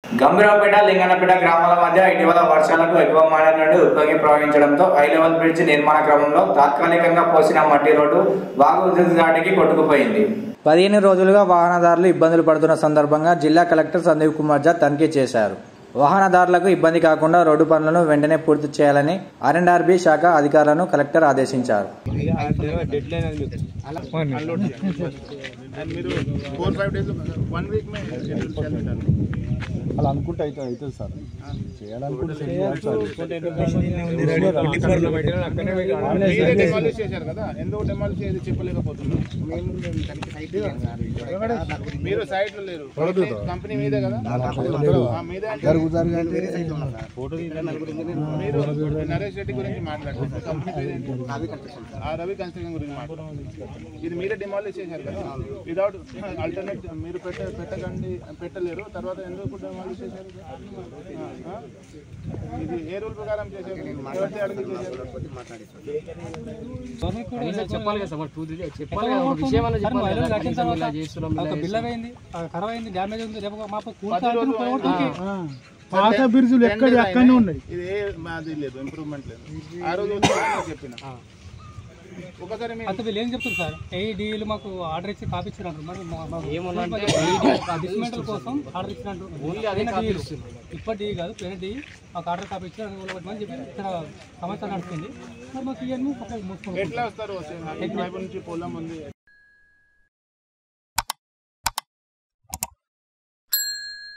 గంభీరావుపేట లింగన్నపేట గ్రామాల మధ్య ఇటీవల వర్షాలకు ఎక్కువ మాడే నుండి ఉప్పొంగి ప్రవహించడంతో హై లెవెల్ బ్రిడ్జ్ నిర్మాణ క్రమంలో తాత్కాలికంగా పోసిన మట్టి రోడ్డు వాగు ఉధృతి దాటికి కొట్టుకుపోయింది పదిహేను రోజులుగా వాహనదారులు ఇబ్బందులు పడుతున్న సందర్భంగా జిల్లా కలెక్టర్ సందీప్ కుమార్ జా తనిఖీ చేశారు వాహనదారులకు ఇబ్బంది కాకుండా రోడ్డు పనులను వెంటనే పూర్తి చేయాలని ఆర్ఎండ్ఆర్బి శాఖ అధికారులను కలెక్టర్ ఆదేశించారు అండ్ మీరు four five days one week మే షెడ్యూల్ చేయాలి మేడం. అలా అనుకుంటే అయితే అవుతుంది సార్ చేయాలనుకుంటే చేయాలి సార్. మీరే డెమాలిష్ చేశారు కదా ఎందుకు డెమాలిష్ చేసి చెప్పలేకపోతున్నారు మీరు సైడ్ లో లేరు కంపెనీ మీదే కదా ఆ, మీదే అంటే జరుగు జరుగు అంటే మీరు నరేష్ రెడ్డి గురించి మాట్లాడారు కంపెనీ పేరేంటి? ఆ రవి కన్స్ట్రక్షన్ గురించి మాట్లాడారు ఇది మీరే డిమాలిష్ చేశారు కదా వితౌట్ ఆల్టర్నేట్ మీరు పెట్ట పెట్టకండి పెట్టలేరు తర్వాత ఎందుకు డిమాలిష్ చేశారు ఆ? ఆ? ఇది ఏ రూల్ ప్రకారం చేశారు ఎవరితో అడిగి చేశారు చెప్పాలి కదా సార్ టూ త్రీ చెప్పాలి కదా ఒక విషయం అన్న చెప్పాలి కదా కనీసం ఇలా చేస్తున్నాం ఇలా ఒక బిల్ల చేస్తున్నాం. అయింది ఖరాబ్ అయింది డ్యామేజ్ ఉంది రేపు మాకు పది రోజులు పాత బిర్జులు ఎక్కడ ఎక్కడనే ఉన్నాయి ఇది ఏ మాది లేదు ఇంప్రూవ్మెంట్ లేదు ఆ రోజు వచ్చి నేను చెప్పిన ఒకసారి మీ అంత వీళ్ళు ఏం చెప్తారు సార్ ఏఈడీలు మాకు ఆర్డర్ ఇచ్చి కాపీ ఇచ్చినట్టు మరి మా- మా- ఏమన్నా అంటే డిస్మెంటల్ కోసం ఆర్డర్ ఇచ్చినట్టు ఓన్లీ అదే పోయిన కాపీ డీలు. ఇస్తుంది. ఇప్పటి డీ కాదు పోయిన డీ మాకు ఆర్డర్ కాపీ ఇచ్చి అని చెప్పి ఇక్కడ సమాచారం నడుస్తుంది మరి మాకు ఇవన్నీ పక్కకు మూసుకుంటాం ఎట్లా వస్తారు వైపు నుంచి పొలం ఉంది